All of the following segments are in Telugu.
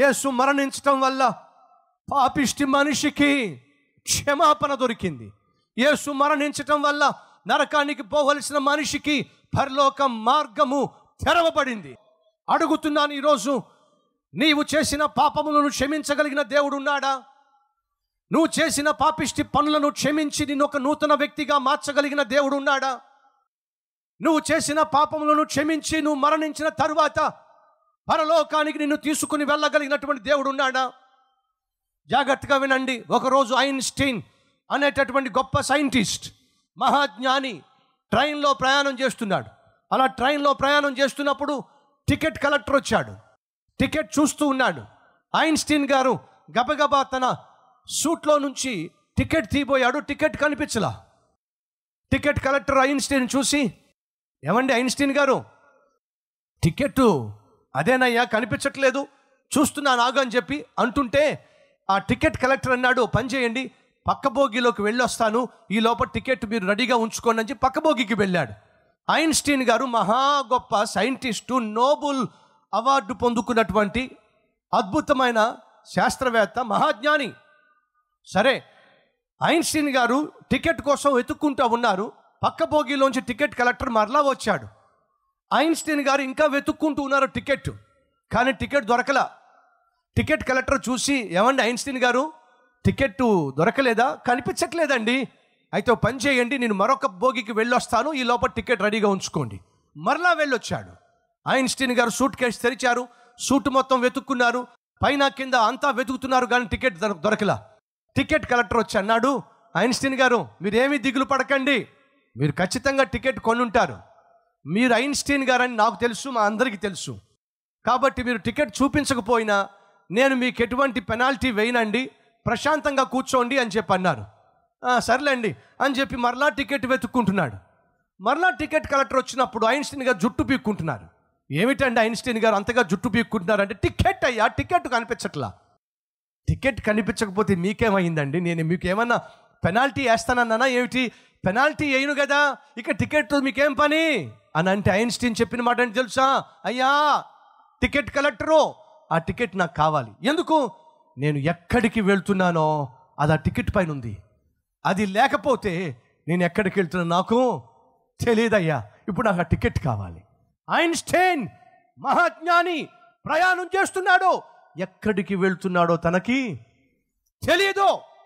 యేసు మరణించటం వల్ల పాపిష్టి మనిషికి క్షమాపణ దొరికింది యేసు మరణించటం వల్ల నరకానికి పోవలసిన మనిషికి పరలోక మార్గము తెరవబడింది అడుగుతున్నాను ఈరోజు నీవు చేసిన పాపములను క్షమించగలిగిన దేవుడు ఉన్నాడా నువ్వు చేసిన పాపిష్టి పనులను క్షమించి నిన్ను ఒక నూతన వ్యక్తిగా మార్చగలిగిన దేవుడు ఉన్నాడా నువ్వు చేసిన పాపములను క్షమించి నువ్వు మరణించిన తరువాత పరలోకానికి నిన్ను తీసుకుని వెళ్ళగలిగినటువంటి దేవుడు ఉన్నాడా జాగ్రత్తగా వినండి ఒకరోజు ఐన్స్టీన్ అనేటటువంటి గొప్ప సైంటిస్ట్ మహాజ్ఞాని ట్రైన్లో ప్రయాణం చేస్తున్నాడు అలా ట్రైన్లో ప్రయాణం చేస్తున్నప్పుడు టికెట్ కలెక్టర్ వచ్చాడు టికెట్ చూస్తూ ఉన్నాడు ఐన్స్టీన్ గారు గబగబా తన సూట్లో నుంచి టికెట్ తీయబోయాడు టికెట్ కనిపించలా టికెట్ కలెక్టర్ ఐన్స్టీన్ చూసి ఏమండి ఐన్స్టీన్ గారు టికెట్ అదేనయ్యా కనిపించట్లేదు చూస్తున్నాను ఆగు అని చెప్పి అంటుంటే ఆ టికెట్ కలెక్టర్ అన్నాడు "ఓ పని చేయండి పక్క బోగిలోకి వెళ్ళొస్తాను ఈ లోపల టికెట్ మీరు రెడీగా ఉంచుకోండి అని చెప్పి పక్క బోగికి వెళ్ళాడు ఐన్స్టీన్ గారు మహా గొప్ప సైంటిస్టు నోబుల్ అవార్డు పొందుకున్నటువంటి అద్భుతమైన శాస్త్రవేత్త మహాజ్ఞాని సరే ఐన్స్టీన్ గారు టికెట్ కోసం వెతుక్కుంటూ ఉన్నారు పక్క బోగిలోంచి టికెట్ కలెక్టర్ మరలా వచ్చాడు ఐన్స్టీన్ గారు ఇంకా వెతుక్కుంటూ ఉన్నారు టికెట్ కానీ టికెట్ దొరకలా టికెట్ కలెక్టర్ చూసి ఏమండి ఐన్స్టీన్ గారు టికెట్ దొరకలేదా కనిపించట్లేదండి అయితే ఓ పని చేయండి నేను మరొక బోగికి వెళ్ళొస్తాను ఈ లోపల టికెట్ రెడీగా ఉంచుకోండి మరలా వెళ్ళొచ్చాడు ఐన్స్టీన్ గారు సూట్ కేసు తెరిచారు సూట్ మొత్తం వెతుక్కున్నారు పైన కింద అంతా వెతుకుతున్నారు కానీ టికెట్ దొర- దొరకలా టికెట్ కలెక్టర్ వచ్చి అన్నాడు ఐన్స్టీన్ గారు మీరేమీ దిగులు పడకండి మీరు ఖచ్చితంగా టికెట్ కొనుంటారు మీరు ఐన్స్టీన్ గారని నాకు తెలుసు మా అందరికీ తెలుసు కాబట్టి మీరు టికెట్ చూపించకపోయినా నేను మీకు ఎటువంటి పెనాల్టీ వేయనండి ప్రశాంతంగా కూర్చోండి అని చెప్పి అన్నారు "ఆ, సర్లేండి అని చెప్పి మరలా టికెట్ వెతుక్కుంటున్నాడు మరలా టికెట్ కలెక్టర్ వచ్చినప్పుడు ఐన్స్టీన్ గారు జుట్టు పీక్కుంటున్నారు ఏమిటండి ఐన్స్టీన్ గారు అంతగా జుట్టు పీక్కుంటున్నారు అంటే టికెట్ అయ్యా టికెట్ కనిపించట్లా టికెట్ కనిపించకపోతే మీకేమైందండి నేను మీకు ఏమన్నా పెనాల్టీ వేస్తానన్నానా ఏమిటి పెనాల్టీ వేయను కదా ఇక టికెట్ మీకేం పని అని అంటే ఐన్స్టీన్ చెప్పిన మాట ఏంటి తెలుసా అయ్యా టికెట్ కలెక్టరు ఆ టికెట్ నాకు కావాలి ఎందుకు నేను ఎక్కడికి వెళ్తున్నానో అది ఆ టికెట్ పైన ఉంది అది లేకపోతే నేను ఎక్కడికి వెళ్తున్నా నాకు తెలియదయ్యా ఇప్పుడు నాకు ఆ టికెట్ కావాలి ఐన్స్టైన్ మహాజ్ఞాని ప్రయాణం చేస్తున్నాడు ఎక్కడికి వెళ్తున్నాడో తనకి తెలియదు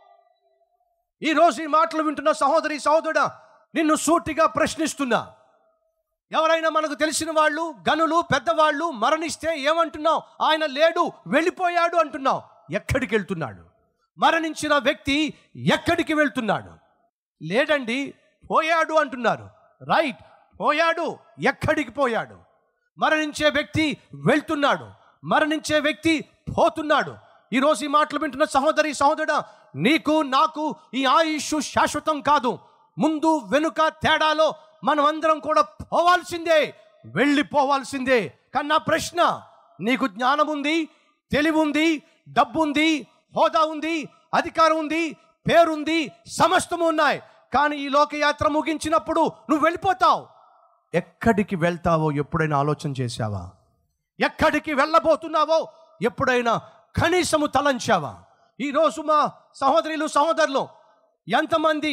ఈరోజు ఈ మాటలు వింటున్న సహోదరి సహోదరుడా నిన్ను సూటిగా ప్రశ్నిస్తున్నా ఎవరైనా మనకు తెలిసిన వాళ్ళు గనులు పెద్దవాళ్ళు మరణిస్తే ఏమంటున్నావు ఆయన లేడు వెళ్ళిపోయాడు అంటున్నావు ఎక్కడికి వెళ్తున్నాడు మరణించిన వ్యక్తి ఎక్కడికి వెళ్తున్నాడు లేడండి పోయాడు అంటున్నారు రైట్ పోయాడు ఎక్కడికి పోయాడు మరణించే వ్యక్తి వెళ్తున్నాడు మరణించే వ్యక్తి పోతున్నాడు ఈరోజు ఈ మాటలు వింటున్న సహోదరి సహోదరుడా నీకు నాకు ఈ ఆయుష్ శాశ్వతం కాదు ముందు వెనుక తేడాలో మనమందరం కూడా పోవాల్సిందే వెళ్ళిపోవాల్సిందే కానీ నా ప్రశ్న నీకు జ్ఞానం ఉంది తెలివి ఉంది డబ్బు ఉంది హోదా ఉంది అధికారం ఉంది పేరుంది సమస్తము ఉన్నాయి కానీ ఈ లోకయాత్ర ముగించినప్పుడు నువ్వు వెళ్ళిపోతావు ఎక్కడికి వెళ్తావో ఎప్పుడైనా ఆలోచన చేశావా ఎక్కడికి వెళ్ళబోతున్నావో ఎప్పుడైనా కనీసము తలంచావా ఈరోజు మా సహోదరులు సహోదరులు ఎంతమంది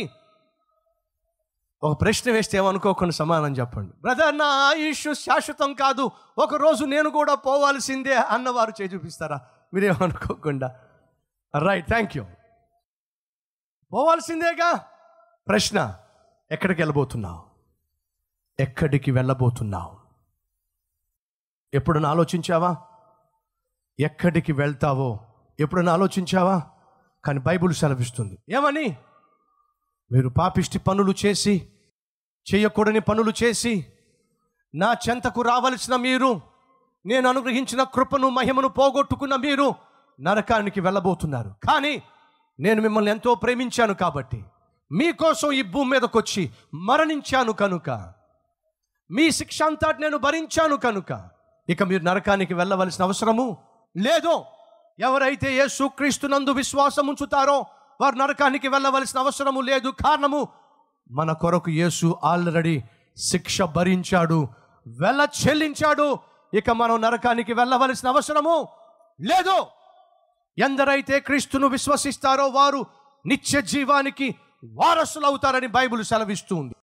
ఒక ప్రశ్న వేస్తే ఏమనుకోకుండా సమాధానం చెప్పండి బ్రదర్ నా ఆయుష్ శాశ్వతం కాదు ఒక రోజు నేను కూడా పోవాల్సిందే అన్నవారు చేయి చూపిస్తారా మీరేమనుకోకుండా రైట్ థ్యాంక్ యూ పోవాల్సిందేగా ప్రశ్న ఎక్కడికి వెళ్ళబోతున్నావు ఎక్కడికి వెళ్ళబోతున్నావు ఎప్పుడన్నా ఆలోచించావా ఎక్కడికి వెళ్తావో ఎప్పుడన్నా ఆలోచించావా కానీ బైబుల్ సెలవిస్తుంది ఏమని మీరు పాపిష్టి పనులు చేసి చేయకూడని పనులు చేసి నా చెంతకు రావలసిన మీరు నేను అనుగ్రహించిన కృపను మహిమను పోగొట్టుకున్న మీరు నరకానికి వెళ్ళబోతున్నారు కానీ నేను మిమ్మల్ని ఎంతో ప్రేమించాను కాబట్టి మీకోసం ఈ భూమి మీదకి వచ్చి మరణించాను కనుక మీ శిక్ష అంతా నేను భరించాను కనుక ఇక మీరు నరకానికి వెళ్ళవలసిన అవసరము లేదు ఎవరైతే యేసుక్రీస్తునందు విశ్వాసం ఉంచుతారో వారు నరకానికి వెళ్ళవలసిన అవసరము లేదు కారణము మన కొరకు యేసు ఆల్రెడీ శిక్ష భరించాడు వెళ్ళ చెల్లించాడు ఇక మనం నరకానికి వెళ్ళవలసిన అవసరము లేదు ఎందరైతే క్రీస్తును విశ్వసిస్తారో వారు నిత్య జీవానికి వారసులు అవుతారని బైబిల్ సెలవిస్తుంది